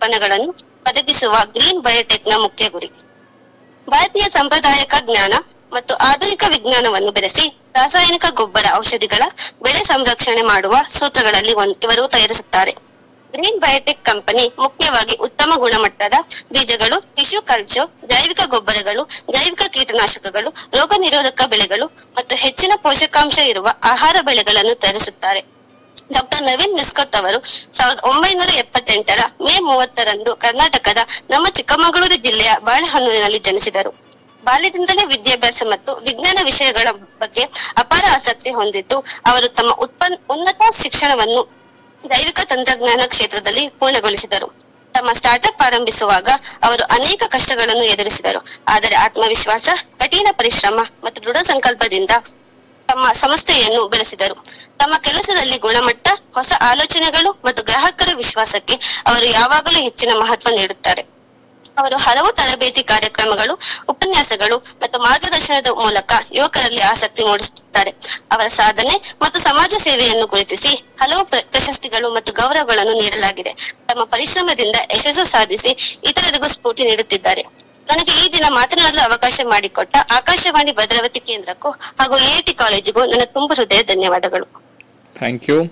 ಉತ್ಪನ್ನಗಳನ್ನು ಒದಗಿಸುವ green biotech ನ ಮುಖ್ಯ ಗುರಿ ಭಾರತೀಯ ಸಾಂಪ್ರದಾಯಿಕ ಜ್ಞಾನ ಮತ್ತು ಆಧುನಿಕ ವಿಜ್ಞಾನವನ್ನು ಬೆರೆಸಿ ರಾಸಾಯನಿಕ ಗೊಬ್ಬರ ಔಷಧಿಗಳ ಬೆಳೆ ಸಂರಕ್ಷಣೆ ಮಾಡುವ ಸೂತ್ರಗಳಲ್ಲಿ ಒಂದ್ ಇವರು ತಯಾರಿಸುತ್ತಾರೆ ಗ್ರೀನ್ ಬಯೋಟೆಕ್ ಕಂಪನಿ ಮುಖ್ಯವಾಗಿ ಉತ್ತಮ ಗುಣಮಟ್ಟದ ಬೀಜಗಳು ಟಿಶ್ಯೂ ಕಲ್ಚರ್ ಜೈವಿಕ ಗೊಬ್ಬರಗಳು ಜೈವಿಕ ಕೀಟನಾಶಕಗಳು ರೋಗ ನಿರೋಧಕ ಬೆಳೆಗಳು ಮತ್ತು ಹೆಚ್ಚಿನ ಪೋಷಕಾಂಶ ಇರುವ ಆಹಾರ ಬೆಳೆಗಳನ್ನು ತಯಾರಿಸುತ್ತಾರೆ ಡಾಕ್ಟರ್ ನವೀನ್ ಮಿಸ್ಕೊತ್ ಅವರು ಸಾವಿರದ ಒಂಬೈನೂರ ಎಪ್ಪತ್ತೆಂಟರ ಮೇ ಮೂವತ್ತರಂದು ಕರ್ನಾಟಕದ ನಮ್ಮ ಚಿಕ್ಕಮಗಳೂರು ಜಿಲ್ಲೆಯ ಬಾಳೆಹೊನ್ನೂರಿನಲ್ಲಿ ಜನಿಸಿದರು ಬಾಲ್ಯದಿಂದಲೇ ವಿದ್ಯಾಭ್ಯಾಸ ಮತ್ತು ವಿಜ್ಞಾನ ವಿಷಯಗಳ ಬಗ್ಗೆ ಅಪಾರ ಆಸಕ್ತಿ ಹೊಂದಿದ್ದು ಅವರು ತಮ್ಮ ಉತ್ಪನ್ನ ಉನ್ನತ ಶಿಕ್ಷಣವನ್ನು ಜೈವಿಕ ತಂತ್ರಜ್ಞಾನ ಕ್ಷೇತ್ರದಲ್ಲಿ ಪೂರ್ಣಗೊಳಿಸಿದರು ತಮ್ಮ ಸ್ಟಾರ್ಟ್ಅಪ್ ಆರಂಭಿಸುವಾಗ ಅವರು ಅನೇಕ ಕಷ್ಟಗಳನ್ನು ಎದುರಿಸಿದರು ಆದರೆ ಆತ್ಮವಿಶ್ವಾಸ ಕಠಿಣ ಪರಿಶ್ರಮ ಮತ್ತು ದೃಢ ಸಂಕಲ್ಪದಿಂದ ತಮ್ಮ ಸಂಸ್ಥೆಯನ್ನು ಬೆಳೆಸಿದರು ತಮ್ಮ ಕೆಲಸದಲ್ಲಿ ಗುಣಮಟ್ಟ ಹೊಸ ಆಲೋಚನೆಗಳು ಮತ್ತು ಗ್ರಾಹಕರ ವಿಶ್ವಾಸಕ್ಕೆ ಅವರು ಯಾವಾಗಲೂ ಹೆಚ್ಚಿನ ಮಹತ್ವ ನೀಡುತ್ತಾರೆ ಅವರು ಹಲವು ತರಬೇತಿ ಕಾರ್ಯಕ್ರಮಗಳು ಉಪನ್ಯಾಸಗಳು ಮತ್ತು ಮಾರ್ಗದರ್ಶನದ ಮೂಲಕ ಯುವಕರಲ್ಲಿ ಆಸಕ್ತಿ ಮೂಡಿಸುತ್ತಾರೆ ಅವರ ಸಾಧನೆ ಮತ್ತು ಸಮಾಜ ಸೇವೆಯನ್ನು ಗುರುತಿಸಿ ಹಲವು ಪ್ರ- ಪ್ರಶಸ್ತಿಗಳು ಮತ್ತು ಗೌರವಗಳನ್ನು ನೀಡಲಾಗಿದೆ ತಮ್ಮ ಪರಿಶ್ರಮದಿಂದ ಯಶಸ್ಸು ಸಾಧಿಸಿ ಇತರರಿಗೂ ಸ್ಫೂರ್ತಿ ನೀಡುತ್ತಿದ್ದಾರೆ ನನಗೆ ಈ ದಿನ ಮಾತನಾಡಲು ಅವಕಾಶ ಮಾಡಿಕೊಟ್ಟ ಆಕಾಶವಾಣಿ ಭದ್ರಾವತಿ ಕೇಂದ್ರಕ್ಕೂ ಹಾಗೂ ಎಐಟಿ ಕಾಲೇಜಿಗೂ ನನ್ನ ತುಂಬ ಹೃದಯ ಧನ್ಯವಾದಗಳು ಥ್ಯಾಂಕ್ ಯು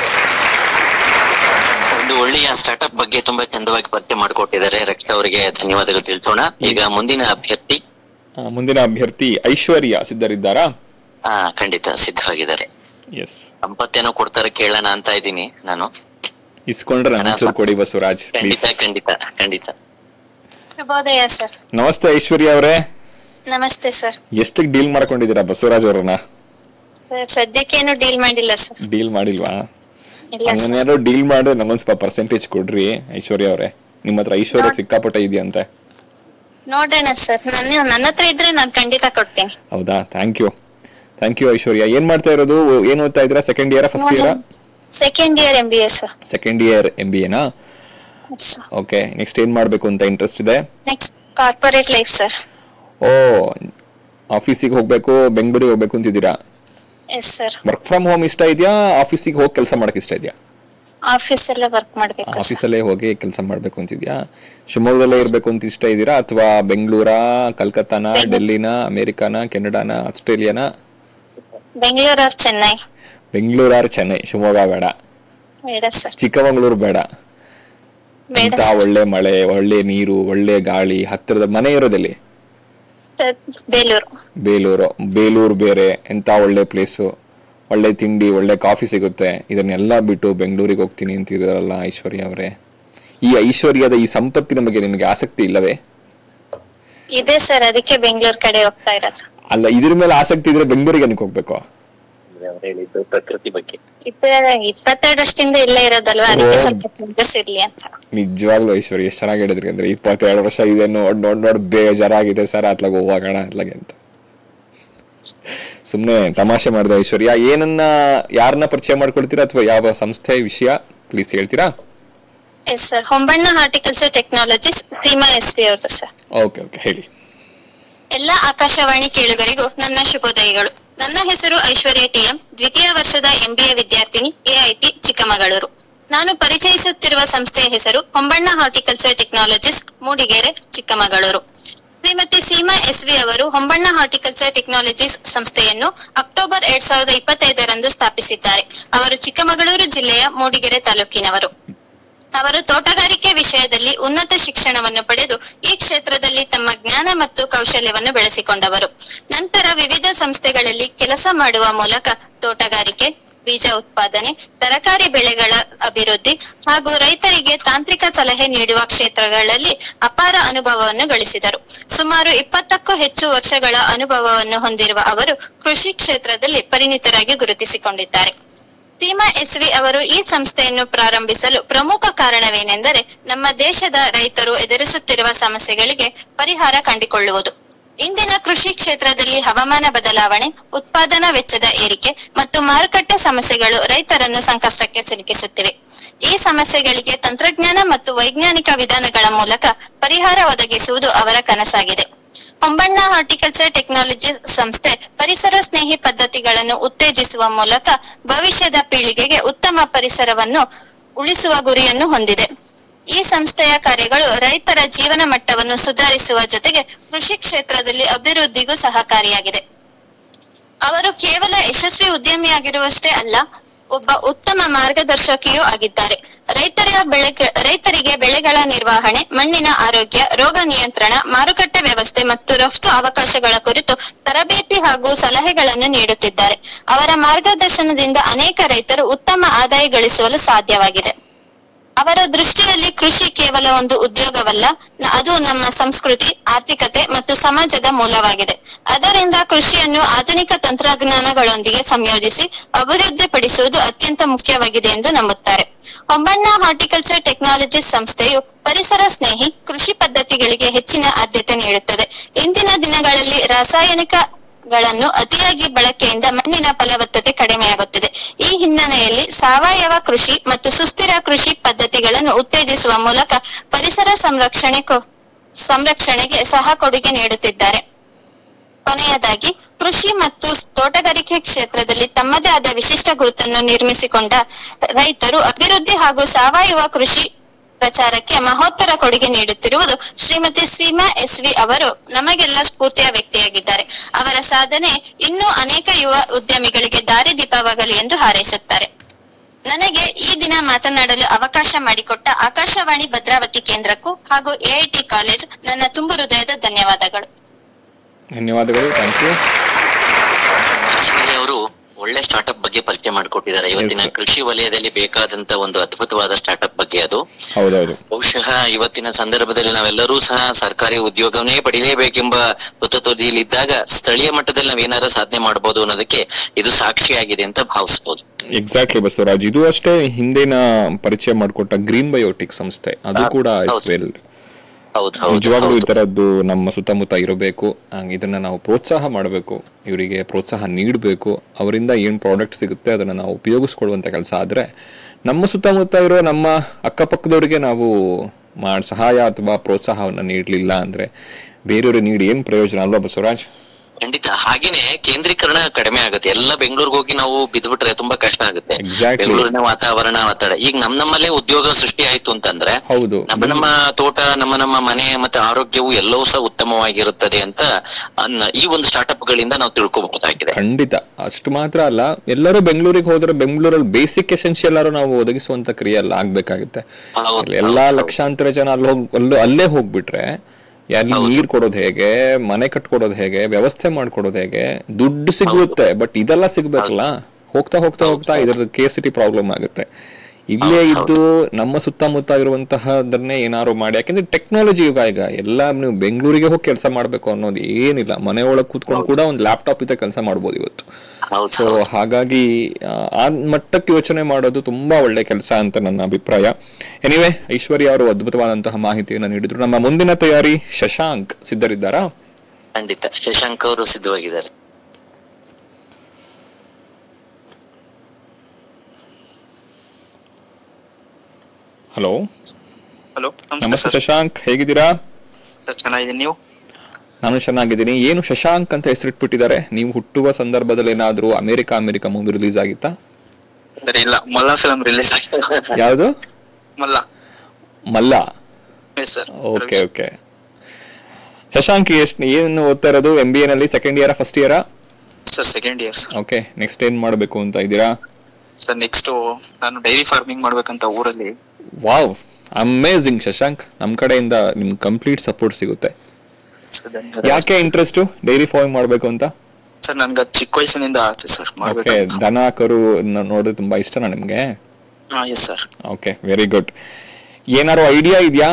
ಒಂದು ಒಳ್ಳೆಯ ಸ್ಟಾರ್ಟ್ಅಪ್ ಬಗ್ಗೆ ತುಂಬಾ ಚಂದವಾಗಿ ಪರಿಚಯ ಮಾಡಿಕೊಟ್ಟಿದ್ದಾರೆ ರಕ್ಷಾ ಅವರಿಗೆ ಧನ್ಯವಾದಗಳು ತಿಳಿಸೋಣ ಈಗ ಮುಂದಿನ ಅಭ್ಯರ್ಥಿ ಮುಂದಿನ ಅಭ್ಯರ್ಥಿ ಐಶ್ವರ್ಯ ಸಿದ್ಧರಿದ್ದಾರಾ ಹಾ ಖಂಡಿತ ಸಿದ್ಧವಾಗಿದ್ದಾರೆ ಎಸ್ ಸಂಪತ್ತೇನೋ ಕೊಡ್ತಾರೆ ಕೇಳೋಣ ಅಂತ ಇದ್ದೀನಿ ನಾನು ಇಸ್ಕೊಂಡ್ರೆ ನನ್ನ ಹೆಸರು ಕೊಡಿ ಬಸವರಾಜ್ ಪ್ಲೀಸ್ ಖಂಡಿತ ಖಂಡಿತ ಖಂಡಿತ ಶುಭೋದಯ ಸರ್ ನಮಸ್ತೆ ಐಶ್ವರ್ಯ ಅವರೇ ನಮಸ್ತೆ ಸರ್ ಎಷ್ಟಕ್ಕೆ ಡೀಲ್ ಮಾಡ್ಕೊಂಡಿದ್ದೀರಾ ಬಸವರಾಜ್ ಅವರನ್ನ ಸರ್ ಸದ್ಯಕ್ಕೇನು ಡೀಲ್ ಮಾಡಿಲ್ಲ ಸರ್ ಡೀಲ್ ಮಾಡಿಲ್ವಾ ಇಲ್ಲ ಸರ್ ಹಂಗೇನಾದ್ರು ಡೀಲ್ ಮಾಡಿ ನಂಗೊಂದ್ ಸ್ವಲ್ಪ ಪರ್ಸೆಂಟೇಜ್ ಕೊಡ್ರಿ ಐಶ್ವರ್ಯ ಅವರೇ ನಿಮ್ಮ ಹತ್ರ ಐಶ್ವರ್ಯ ಸಿಕ್ಕಾಪಟ್ಟೆ ಇದೆಯಂತೆ ನೋಡೋಣ ಸರ್ ನನ್ನ ನನ್ನ ಹತ್ರ ಇದ್ರೆ ನಾನು ಖಂಡಿತ ಕೊಡ್ತೀನಿ ಹೌದಾ thank you thank you Aishwarya ಏನ್ ಮಾಡ್ತಾ ಇರೋದು ಏನ್ ಓದ್ತಾ ಇದ್ದೀರಾ second year first year second year M B S second year M B ಎನಾ ಓಕೆ ನೆಕ್ಸ್ಟ್ ಏನ್ ಮಾಡ್ಬೇಕು ಅಂತ ಇಂಟ್ರೆಸ್ಟ್ ಇದೆ ನೆಕ್ಸ್ಟ್ ಕಾರ್ಪೊರೇಟ್ ಲೈಫ್ ಸರ್ ಓ ಆಫೀಸಿಗೆ ಹೋಗ್ಬೇಕು ಬೆಂಗಳೂರಿಗೆ ಹೋಗ್ಬೇಕು ಅಂತಿದ್ದೀರಾ yes sir work from home ಇಷ್ಟ ಇದೆಯಾ ಆಫೀಸಿಗೆ ಹೋಗಿ ಕೆಲಸ ಮಾಡಕ್ ಇಷ್ಟ ಇದೆಯಾ ಆಫೀಸ್ ಎಲ್ಲ ವರ್ಕ್ ಮಾಡ್ಬೇಕು ಸರ್ ಆಫೀಸಲ್ಲೇ ಹೋಗಿ ಕೆಲಸ ಮಾಡ್ಬೇಕು ಅಂತಿದ್ಯಾ ಶಿವಮೊಗ್ಗದಲ್ಲೇ ಇರ್ಬೇಕು ಅಂತ ಇಷ್ಟ ಇದ್ದೀರಾ ಅಥವಾ ಬೆಂಗಳೂರಾ ಕಲ್ಕತ್ತಾನ ಡೆಲ್ಲಿನ ಅಮೆರಿಕಾನ ಕೆನಡಾನ ಆಸ್ಟ್ರೇಲಿಯಾನ ಬೆಂಗಳೂರು ಅವ್ರ ಚೆನ್ನೈ ಬೆಂಗಳೂರು ಆರ್ ಚೆನ್ನೈ ಶಿವಮೊಗ್ಗ ಬೇಡ ಬೇಡ ಸರ್ ಚಿಕ್ಕಮಗಳೂರು ಬೇಡ ಬೇಡ ಅಂತ ಸರ್ ಒಳ್ಳೆ ಮಳೆ ಒಳ್ಳೆ ನೀರು ಒಳ್ಳೆ ಗಾಳಿ ಹತ್ತಿರದ ಮನೆ ಇರೋದಲ್ಲಿ ಸರ್, ಬೇಲೂರು ಬೇಲೂರು ಬೇಲೂರು ಬೇರೆ ಎಂತ ಒಳ್ಳೆ ಪ್ಲೇಸು ಒಳ್ಳೆ ತಿಂಡಿ ಒಳ್ಳೆ ಕಾಫಿ ಸಿಗುತ್ತೆ ಇದನ್ನೆಲ್ಲ ಬಿಟ್ಟು ಬೆಂಗಳೂರಿಗೆ ಹೋಗ್ತೀನಿ ಅಂತಿರಲ್ಲ ಐಶ್ವರ್ಯ ಅವರೇ ಈ ಐಶ್ವರ್ಯದ ಈ ಸಂಪತ್ತಿನ ಬಗ್ಗೆ ನಿಮಗೆ ಆಸಕ್ತಿ ಇಲ್ಲವೇ ಇದೆ ಸರ್ ಅದಕ್ಕೆ ಬೆಂಗಳೂರು ಕಡೆ ಹೋಗ್ತಾ ಇರೋದು ಅಲ್ಲ ಇದ್ರ ಮೇಲೆ ಆಸಕ್ತಿ ಇದ್ರೆ ಬೆಂಗಳೂರಿಗೆ ಏನಕ್ಕೆ ಹೋಗ್ಬೇಕು ಅವ್ರು ಹೇಳಿದ್ದು ಪ್ರಕೃತಿ ಬಗ್ಗೆ ಇಪ್ಪತ್ತೆರಡು ಇಪ್ಪತ್ತೆರಡು ವರ್ಷದಿಂದ ಇಲ್ಲೇ ಇರೋದಲ್ವಾ ಅದಕ್ಕೆ ಸ್ವಲ್ಪ ಪ್ರೋಗ್ರೆಸ್ ಇರ್ಲಿ ಅಂತ ನಿಜವಾಗ್ಲೂ ಐಶ್ವರ್ಯ ಎಷ್ಟು ಚೆನ್ನಾಗಿ ಹೇಳಿದ್ರಿ ಅಂದ್ರೆ ಇಪ್ಪತ್ತೆರಡು ವರ್ಷ ಇದೆ ನೋಡ್ ನೋಡ್ ನೋಡ್ ಬೇಜಾರಾಗಿದೆ ಸರ್ ಅತ್ಲಾಗ ಹೋಗೋಣ ಅತ್ಲಾಗೆ ಅಂತ ಸುಮ್ನೆ ತಮಾಷೆ ಮಾಡಿದೆ ಐಶ್ವರ್ಯ ಏನನ್ನ ಯಾರನ್ನ ಪರಿಚಯ ಮಾಡ್ಕೊಳ್ತೀರಾ ಅಥವಾ ಯಾವ ಸಂಸ್ಥೆ ವಿಷಯ ಪ್ಲೀಸ್ ಹೇಳ್ತೀರಾ yes sir Hombanna horticulture technologies Seema S P ಅವ್ರದ್ದು ಸರ್ ಓಕೆ ಓಕೆ ಹೇಳಿ ಎಲ್ಲ ಆಕಾಶವಾಣಿ ಕೇಳುಗರಿಗೂ ನನ್ನ ಶುಭೋದಯಗಳು ನನ್ನ ಹೆಸರು ಐಶ್ವರ್ಯ ಟಿಎಂ ದ್ವಿತೀಯ ವರ್ಷದ ಎಂಬಿಎ ವಿದ್ಯಾರ್ಥಿನಿ ಎಐಟಿ ಚಿಕ್ಕಮಗಳೂರು ನಾನು ಪರಿಚಯಿಸುತ್ತಿರುವ ಸಂಸ್ಥೆಯ ಹೆಸರು Hombanna horticulture technologies Mudigere Chikkamagaluru Shrimati Seema S V ಅವರು ಹೊಂಬಣ್ಣ ಹಾರ್ಟಿಕಲ್ಚರ್ ಟೆಕ್ನಾಲಜೀಸ್ ಸಂಸ್ಥೆಯನ್ನು ಅಕ್ಟೋಬರ್ ಎರಡ್ ಸಾವಿರದ ಇಪ್ಪತ್ತೈದರಂದು ಸ್ಥಾಪಿಸಿದ್ದಾರೆ ಅವರು ಚಿಕ್ಕಮಗಳೂರು ಜಿಲ್ಲೆಯ ಮೂಡಿಗೆರೆ ತಾಲೂಕಿನವರು ಅವರು ತೋಟಗಾರಿಕೆ ವಿಷಯದಲ್ಲಿ ಉನ್ನತ ಶಿಕ್ಷಣವನ್ನು ಪಡೆದು ಈ ಕ್ಷೇತ್ರದಲ್ಲಿ ತಮ್ಮ ಜ್ಞಾನ ಮತ್ತು ಕೌಶಲ್ಯವನ್ನು ಬೆಳೆಸಿಕೊಂಡವರು ನಂತರ ವಿವಿಧ ಸಂಸ್ಥೆಗಳಲ್ಲಿ ಕೆಲಸ ಮಾಡುವ ಮೂಲಕ ತೋಟಗಾರಿಕೆ ಬೀಜ ಉತ್ಪಾದನೆ ತರಕಾರಿ ಬೆಳೆಗಳ ಅಭಿವೃದ್ಧಿ ಹಾಗೂ ರೈತರಿಗೆ ತಾಂತ್ರಿಕ ಸಲಹೆ ನೀಡುವ ಕ್ಷೇತ್ರಗಳಲ್ಲಿ ಅಪಾರ ಅನುಭವವನ್ನು ಗಳಿಸಿದರು ಸುಮಾರು ಇಪ್ಪತ್ತಕ್ಕೂ ಹೆಚ್ಚು ವರ್ಷಗಳ ಅನುಭವವನ್ನು ಹೊಂದಿರುವ ಅವರು ಕೃಷಿ ಕ್ಷೇತ್ರದಲ್ಲಿ ಪರಿಣಿತರಾಗಿ ಗುರುತಿಸಿಕೊಂಡಿದ್ದಾರೆ ಭೀಮಾ ಎಸ್ವಿ ಅವರು ಈ ಸಂಸ್ಥೆಯನ್ನು ಪ್ರಾರಂಭಿಸಲು ಪ್ರಮುಖ ಕಾರಣವೇನೆಂದರೆ ನಮ್ಮ ದೇಶದ ರೈತರು ಎದುರಿಸುತ್ತಿರುವ ಸಮಸ್ಯೆಗಳಿಗೆ ಪರಿಹಾರ ಕಂಡುಕೊಳ್ಳುವುದು ಇಂದಿನ ಕೃಷಿ ಕ್ಷೇತ್ರದಲ್ಲಿ ಹವಾಮಾನ ಬದಲಾವಣೆ ಉತ್ಪಾದನಾ ವೆಚ್ಚದ ಏರಿಕೆ ಮತ್ತು ಮಾರುಕಟ್ಟೆ ಸಮಸ್ಯೆಗಳು ರೈತರನ್ನು ಸಂಕಷ್ಟಕ್ಕೆ ಸಿಲುಕಿಸುತ್ತಿವೆ ಈ ಸಮಸ್ಯೆಗಳಿಗೆ ತಂತ್ರಜ್ಞಾನ ಮತ್ತು ವೈಜ್ಞಾನಿಕ ವಿಧಾನಗಳ ಮೂಲಕ ಪರಿಹಾರ ಒದಗಿಸುವುದು ಅವರ ಕನಸಾಗಿದೆ ಹೊಂಬಣ್ಣ ಹಾರ್ಟಿಕಲ್ಚರ್ ಟೆಕ್ನಾಲಜೀಸ್ ಸಂಸ್ಥೆ ಪರಿಸರ ಸ್ನೇಹಿ ಪದ್ಧತಿಗಳನ್ನು ಉತ್ತೇಜಿಸುವ ಮೂಲಕ ಭವಿಷ್ಯದ ಪೀಳಿಗೆಗೆ ಉತ್ತಮ ಪರಿಸರವನ್ನು ಉಳಿಸುವ ಗುರಿಯನ್ನು ಹೊಂದಿದೆ ಈ ಸಂಸ್ಥೆಯ ಕಾರ್ಯಗಳು ರೈತರ ಜೀವನ ಮಟ್ಟವನ್ನು ಸುಧಾರಿಸುವ ಜೊತೆಗೆ ಕೃಷಿ ಕ್ಷೇತ್ರದಲ್ಲಿ ಅಭಿವೃದ್ಧಿಗೂ ಸಹಕಾರಿಯಾಗಿದೆ ಅವರು ಕೇವಲ ಯಶಸ್ವಿ ಉದ್ಯಮಿಯಾಗಿರುವಷ್ಟೇ ಅಲ್ಲ ಒಬ್ಬ ಉತ್ತಮ ಮಾರ್ಗದರ್ಶಕಿಯೂ ಆಗಿದ್ದಾರೆ ರೈತರ ಬೆಳೆ ರೈತರಿಗೆ ಬೆಳೆಗಳ ನಿರ್ವಹಣೆ ಮಣ್ಣಿನ ಆರೋಗ್ಯ ರೋಗ ನಿಯಂತ್ರಣ ಮಾರುಕಟ್ಟೆ ವ್ಯವಸ್ಥೆ ಮತ್ತು ರಫ್ತು ಅವಕಾಶಗಳ ಕುರಿತು ತರಬೇತಿ ಹಾಗೂ ಸಲಹೆಗಳನ್ನು ನೀಡುತ್ತಿದ್ದಾರೆ ಅವರ ಮಾರ್ಗದರ್ಶನದಿಂದ ಅನೇಕ ರೈತರು ಉತ್ತಮ ಆದಾಯ ಗಳಿಸಲು ಸಾಧ್ಯವಾಗಿದೆ ಅವರ ದೃಷ್ಟಿಯಲ್ಲಿ ಕೃಷಿ ಕೇವಲ ಒಂದು ಉದ್ಯೋಗವಲ್ಲ ನ- ಅದು ನಮ್ಮ ಸಂಸ್ಕೃತಿ ಆರ್ಥಿಕತೆ ಮತ್ತು ಸಮಾಜದ ಮೂಲವಾಗಿದೆ ಅದರಿಂದ ಕೃಷಿಯನ್ನು ಆಧುನಿಕ ತಂತ್ರಜ್ಞಾನಗಳೊಂದಿಗೆ ಸಂಯೋಜಿಸಿ ಅಭಿವೃದ್ಧಿಪಡಿಸುವುದು ಅತ್ಯಂತ ಮುಖ್ಯವಾಗಿದೆ ಎಂದು ನಂಬುತ್ತಾರೆ ಹೊಂಬಣ್ಣ ಹಾರ್ಟಿಕಲ್ಚರ್ ಟೆಕ್ನಾಲಜೀಸ್ ಸಂಸ್ಥೆಯು ಪರಿಸರ ಸ್ನೇಹಿ ಕೃಷಿ ಪದ್ಧತಿಗಳಿಗೆ ಹೆಚ್ಚಿನ ಆದ್ಯತೆ ನೀಡುತ್ತದೆ ಇಂದಿನ ದಿನಗಳಲ್ಲಿ ರಾಸಾಯನಿಕ ಗಳನ್ನು ಅತಿಯಾಗಿ ಬಳಕೆಯಿಂದ ಮಣ್ಣಿನ ಫಲವತ್ತತೆ ಕಡಿಮೆಯಾಗುತ್ತಿದೆ ಈ ಹಿನ್ನೆಲೆಯಲ್ಲಿ ಸಾವಯವ ಕೃಷಿ ಮತ್ತು ಸುಸ್ಥಿರ ಕೃಷಿ ಪದ್ಧತಿಗಳನ್ನು ಉತ್ತೇಜಿಸುವ ಮೂಲಕ ಪರಿಸರ ಸಂರಕ್ಷಣೆ ಕೊ- ಸಂರಕ್ಷಣೆಗೆ ಸಹ ಕೊಡುಗೆ ನೀಡುತ್ತಿದ್ದಾರೆ ಕೊನೆಯದಾಗಿ ಕೃಷಿ ಮತ್ತು ತೋಟಗಾರಿಕೆ ಕ್ಷೇತ್ರದಲ್ಲಿ ತಮ್ಮದೇ ಆದ ವಿಶಿಷ್ಟ ಗುರುತನ್ನು ನಿರ್ಮಿಸಿಕೊಂಡ ರೈತರು ಅಭಿವೃದ್ಧಿ ಹಾಗೂ ಸಾವಯವ ಕೃಷಿ ಪ್ರಚಾರಕ್ಕೆ ಮಹೋತ್ತರ ಕೊಡುಗೆ ನೀಡುತ್ತಿರುವುದು ಶ್ರೀಮತಿ ಸೀಮಾ ಎಸ್ ವಿ ಅವರು ನಮಗೆಲ್ಲ ಸ್ಫೂರ್ತಿಯ ವ್ಯಕ್ತಿಯಾಗಿದ್ದಾರೆ ಅವರ ಸಾಧನೆ ಇನ್ನೂ ಅನೇಕ ಯುವ ಉದ್ಯಮಿಗಳಿಗೆ ದಾರಿದೀಪವಾಗಲಿ ಎಂದು ಹಾರೈಸುತ್ತಾರೆ ನನಗೆ ಈ ದಿನ ಮಾತನಾಡಲು ಅವಕಾಶ ಮಾಡಿಕೊಟ್ಟ ಆಕಾಶವಾಣಿ ಭದ್ರಾವತಿ ಕೇಂದ್ರಕ್ಕೂ ಹಾಗೂ ಎಐಟಿ ಕಾಲೇಜು ನನ್ನ ತುಂಬು ಹೃದಯದ ಧನ್ಯವಾದಗಳು ಧನ್ಯವಾದಗಳು ಥ್ಯಾಂಕ್ ಯು ಅಶ್ವಿನಿ ಅವರು ಒಳ್ಳೆ ಸ್ಟಾರ್ಟ್ಅಪ್ ಬಗ್ಗೆ ಪರಿಚಯ ಮಾಡಿಕೊಟ್ಟಿದ್ದಾರೆ ಇವತ್ತಿನ Yes, sir. ಕೃಷಿ ವಲಯದಲ್ಲಿ ಬೇಕಾದಂತ ಒಂದು ಅದ್ಭುತವಾದ ಸ್ಟಾರ್ಟ್ಅಪ್ ಬಗ್ಗೆ ಅದು ಹೌದೌದು ಬಹುಶಃ ಇವತ್ತಿನ ಸಂದರ್ಭದಲ್ಲಿ ನಾವೆಲ್ಲರೂ ಸಹ ಸರ್ಕಾರಿ ಉದ್ಯೋಗವನ್ನೇ ಪಡಿಲೇಬೇಕೆಂಬ ಹುತತುದಿಯಲ್ಲಿದ್ದಾಗ ಸ್ಥಳೀಯ ಮಟ್ಟದಲ್ಲಿ ನಾವೇನಾದ್ರೂ ಸಾಧನೆ ಮಾಡಬಹುದು ಅನ್ನೋದಕ್ಕೆ ಇದು ಸಾಕ್ಷಿಯಾಗಿದೆ ಅಂತ ಭಾವಿಸಬಹುದು ಎಕ್ಸಾಕ್ಟ್ಲಿ ಬಸವರಾಜ್ ಇದು ಅಷ್ಟೇ ಹಿಂದಿನ ಪರಿಚಯ ಮಾಡಿಕೊಟ್ಟ ಗ್ರೀನ್ ಬಯೋಟಿಕ್ ಸಂಸ್ಥೆ ಅದು ಕೂಡ ಇಸ್ ಹೌದು. ವೆಲ್ ಹೌದು ಹೌದು ನಿಜವಾಗ್ಲೂ ಈ ಹೌದು. ತರದ್ದು ನಮ್ಮ ಸುತ್ತಮುತ್ತ ಇರಬೇಕು ಹಂಗ್ ಇದನ್ನ ನಾವು ಪ್ರೋತ್ಸಾಹ ಮಾಡಬೇಕು ಇವರಿಗೆ ಪ್ರೋತ್ಸಾಹ ನೀಡಬೇಕು ಅವರಿಂದ ಏನ್ ಪ್ರಾಡಕ್ಟ್ ಸಿಗುತ್ತೆ ಅದನ್ನ ನಾವು ಉಪಯೋಗಿಸ್ಕೊಳ್ಳುವಂತ ಕೆಲಸ ಆದ್ರೆ ನಮ್ಮ ಸುತ್ತಮುತ್ತ ಇರೋ ನಮ್ಮ ಅಕ್ಕಪಕ್ಕದವರಿಗೆ ನಾವು ಮಾಡ್ ಸಹಾಯ ಅಥವಾ ಪ್ರೋತ್ಸಾಹವನ್ನ ನೀಡಲಿಲ್ಲ ಅಂದ್ರೆ ಬೇರೆಯವ್ರಿಗೆ ನೀಡಿ ಏನ್ ಪ್ರಯೋಜನ ಅಲ್ವಾ ಬಸವರಾಜ್ ಖಂಡಿತ ಹಾಗೇನೆ ಕೇಂದ್ರೀಕರಣ ಕಡಿಮೆ ಆಗುತ್ತೆ ಎಲ್ಲ ಬೆಂಗಳೂರಿಗೆ ಹೋಗಿ ನಾವು ಬಿದ್ಬಿಟ್ರೆ ತುಂಬಾ ಕಷ್ಟ ಆಗುತ್ತೆ Exactly. ಬೆಂಗಳೂರಿನ ವಾತಾವರಣ ಒತ್ತಡ ಈಗ ನಮ್ ನಮ್ಮಲ್ಲೇ ಉದ್ಯೋಗ ಸೃಷ್ಟಿ ಆಯ್ತು ಅಂತಂದ್ರೆ ಹೌದು. ನಮ್ಮ ನಮ್ಮ ತೋಟ ನಮ್ಮ ನಮ್ಮ ಮನೆ ಮತ್ತೆ ಆರೋಗ್ಯವು ಎಲ್ಲವೂ ಸಹ ಉತ್ತಮವಾಗಿರುತ್ತದೆ ಅಂತ ಅನ್ನ ಈ ಒಂದು ಸ್ಟಾರ್ಟ್ಅಪ್ ಗಳಿಂದ ನಾವು ತಿಳ್ಕೊಬಹುದಾಗಿದೆ ಖಂಡಿತ ಅಷ್ಟು ಮಾತ್ರ ಅಲ್ಲ ಎಲ್ಲರೂ ಬೆಂಗಳೂರಿಗೆ ಹೋದ್ರೆ ಬೆಂಗಳೂರಲ್ಲಿ ಬೇಸಿಕ್ ಎಸೆನ್ಷಿಯಲ್ ನಾವು ಒದಗಿಸುವಂತ ಕ್ರಿಯೆ ಎಲ್ಲ ಆಗ್ಬೇಕಾಗುತ್ತೆ ಹೌದು, ಅಲ್ಲಿ ಎಲ್ಲಾ ಹೌದು. ಲಕ್ಷಾಂತರ ಜನ ಅಲ್ಲಿ ಹೋಗ್ ಅಲ್ಲೂ ಅಲ್ಲೇ ಹೋಗ್ಬಿಟ್ರೆ ಅಲ್ಲಿ ನೀರ್ ಕೊಡೋದು ಹೇಗೆ ಮನೆ ಕಟ್ಕೊಡೋದು ಹೇಗೆ ವ್ಯವಸ್ಥೆ ಮಾಡ್ಕೊಡೋದು ಹೇಗೆ ದುಡ್ಡು ಸಿಗುತ್ತೆ ಬಟ್ ಇದೆಲ್ಲ ಸಿಗ್ಬೇಕಲ್ಲ ಹೋಗ್ತಾ ಹೋಗ್ತಾ ಹೋಗ್ತಾ ಇದ್ರ ಕೇಸಿಟಿ ಪ್ರಾಬ್ಲಮ್ ಆಗುತ್ತೆ ಇಲ್ಲೇ ಇದ್ದು ನಮ್ಮ ಸುತ್ತಮುತ್ತ ಇರುವಂತಹದನ್ನೇ ಏನಾದ್ರು ಮಾಡಿ ಯಾಕಂದ್ರೆ ಟೆಕ್ನಾಲಜಿ ಯುಗ ಈಗ ಎಲ್ಲ ನೀವು ಬೆಂಗಳೂರಿಗೆ ಹೋಗಿ ಕೆಲಸ ಮಾಡ್ಬೇಕು ಅನ್ನೋದು ಏನಿಲ್ಲ ಮನೆ ಒಳಗೆ ಕೂತ್ಕೊಂಡು ಕೂಡ ಒಂದು ಲ್ಯಾಪ್ಟಾಪ್ ಇದೆ ಕೆಲಸ ಮಾಡ್ಬೋದು ಇವತ್ತು ಹೌದು ಸೊ ಹಾಗಾಗಿ ಆ, ಆ ಮಟ್ಟಕ್ಕೆ ಯೋಚನೆ ಮಾಡೋದು ತುಂಬಾ ಒಳ್ಳೆ ಕೆಲಸ ಅಂತ ನನ್ನ ಅಭಿಪ್ರಾಯ ಎನಿವೆ ಐಶ್ವರ್ಯ ಅವರು ಅದ್ಭುತವಾದಂತಹ ಮಾಹಿತಿಯನ್ನು ನೀಡಿದ್ರು ನಮ್ಮ ಮುಂದಿನ ತಯಾರಿ ಶಶಾಂಕ್ ಸಿದ್ಧರಿದ್ದಾರಾ ಖಂಡಿತ ಶಶಾಂಕ್ ಅವರು ಸಿದ್ಧವಾಗಿದ್ದಾರೆ ಹಲೋ ಹಲೋ ನಮಸ್ತೆ ನಮಸ್ತೆ ಸರ್ ಶಶಾಂಕ್ ಹೇಗಿದ್ದೀರಾ ಸರ್ ಚೆನ್ನಾಗಿದ್ದೀನಿ ನೀವು ನಾನು ಚೆನ್ನಾಗಿದ್ದೀನಿ ಏನು ಶಶಾಂಕ್ ಅಂತ ಹೆಸರಿಟ್ಬಿಟ್ಟಿದ್ದಾರೆ ನೀವು ಹುಟ್ಟುವ ಸಂದರ್ಭದಲ್ಲಿ ಏನಾದ್ರೂ ಅಮೆರಿಕ ಅಮೆರಿಕ ಮೂವಿ ರಿಲೀಸ್ ಆಗಿತ್ತಾ ಸರ್ ಇಲ್ಲ ಮಲ್ಲ ಫಿಲಂ ರಿಲೀಸ್ ಆಗಿದೆ ಯಾವುದು Malla Malla yes sir okay okay Shashank ಎಷ್ಟು ಏನು ಓದ್ತಾ ಇರೋದು ಎಂ ಬಿ ನಲ್ಲಿ ಸೆಕೆಂಡ್ ಇಯರ್ ಫಸ್ಟ್ ಇಯರಾ sir second year sir okay next ಏನ್ ಮಾಡಬೇಕು ಅಂತ ಇದ್ದೀರಾ ಸರ್ ನೆಕ್ಸ್ಟ್ ನಾನು ಡೈರಿ ಫಾರ್ಮಿಂಗ್ ಮಾಡ್ಬೇಕಂತ ಊರಲ್ಲಿ ವಾವ್ ಅಮೇಝಿಂಗ್ ಶಶಾಂಕ್ ನಮ್ ಕಡೆಯಿಂದ ನಿಮ್ಗೆ ಕಂಪ್ಲೀಟ್ ಸಪೋರ್ಟ್ ಸಿಗುತ್ತೆ ಸರ್ ಧನ್ಯವಾದ. ಯಾಕೆ ಇಂಟ್ರೆಸ್ಟ್ ಡೈರಿ ಫಾರ್ಮಿಂಗ್ ಮಾಡ್ಬೇಕು ಅಂತ ಸರ್ ನನ್ಗೆ ಅದು ಚಿಕ್ಕ ವಯಸ್ಸಿನಿಂದ ಆಸೆ ಸರ್ ಓಕೆ ಮಾಡ್ಬೇಕಂತ ದನ ಕರು ನ- ನೋಡೋದು ತುಂಬಾ ಇಷ್ಟನಾ ನಿಮ್ಗೆ ಹಾ yes sir okay very good ಏನಾರು ಐಡಿಯಾ ಇದೆಯಾ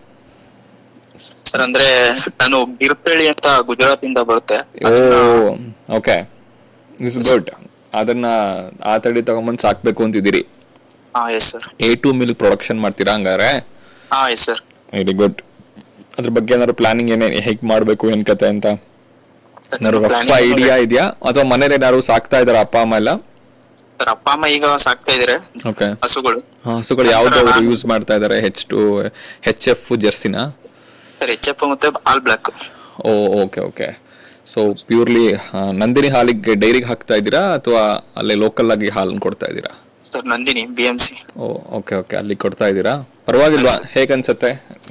ಸರ್ ಅಂದ್ರೆ ನಾನು ಗಿರ್ಪೇಳಿ ಅಂತ ಗುಜರಾತ್ ಇಂದ ಬರುತ್ತೆ ಓ ಓಕೆ ಇಸ್ ಗುಡ್ ಅದನ್ನ ಆ ತಳಿ ತಗೊಂಬಂದ್ ಸಾಕ್ಬೇಕು ಅಂತಿದ್ದೀರಿ ಹಾ yes sir A two milk production ಮಾಡ್ತೀರಾ ಹಂಗಾರೆ ಹಾ ಎಸ್ ಸರ್ ವೆರಿ ಗುಡ್ ಅದ್ರ ಬಗ್ಗೆ ಏನಾದ್ರು ಪ್ಲಾನಿಂಗ್ ಏನೇ ಹೇಗ್ ಮಾಡ್ಬೇಕು ಏನ್ ಕತೆ ಅಂತ ಏನಾದ್ರು ರಫ್ ಐಡಿಯಾ ಇದೆಯಾ ಅಥವಾ ಮನೇಲಿ ಏನಾದ್ರು ಸಾಕ್ತಾ ಇದಾರ ಅಪ್ಪ ಅಮ್ಮ ಎಲ್ಲ ಸರ್ ಅಪ್ಪ ಅಮ್ಮ ಈಗ ಸಾಕ್ತಾ ಇದಾರೆ ಓಕೆ ಹಸುಗಳು ಹಸುಗಳು ಯಾವ್ದು ಯೂಸ್ ಮಾಡ್ತಾ ಇದಾರೆ ಹೆಚ್ ಟು ಹೆಚ್ ಎಫ್ ಜರ್ಸಿನ ಸರ್ ಎಚ್ ಎಫ್ ಮತ್ತೆ all black oh okay okay so purely Nandini ಹಾಲಿಗೆ ಡೈರಿಗೆ ಹಾಕ್ತಾ ಇದ್ದೀರಾ ಅಥವಾ ಅಲ್ಲೇ ಲೋಕಲ್ ಆಗಿ ಹಾಲನ್ನು ಕೊಡ್ತಾ ಇದ್ದೀರಾ sir Nandini B M C oh okay okay ಅಲ್ಲಿ ಕೊಡ್ತಾ ಇದ್ದೀರಾ ಪರವಾಗಿಲ್ವಾ ಹೇಗನ್ಸತ್ತೆ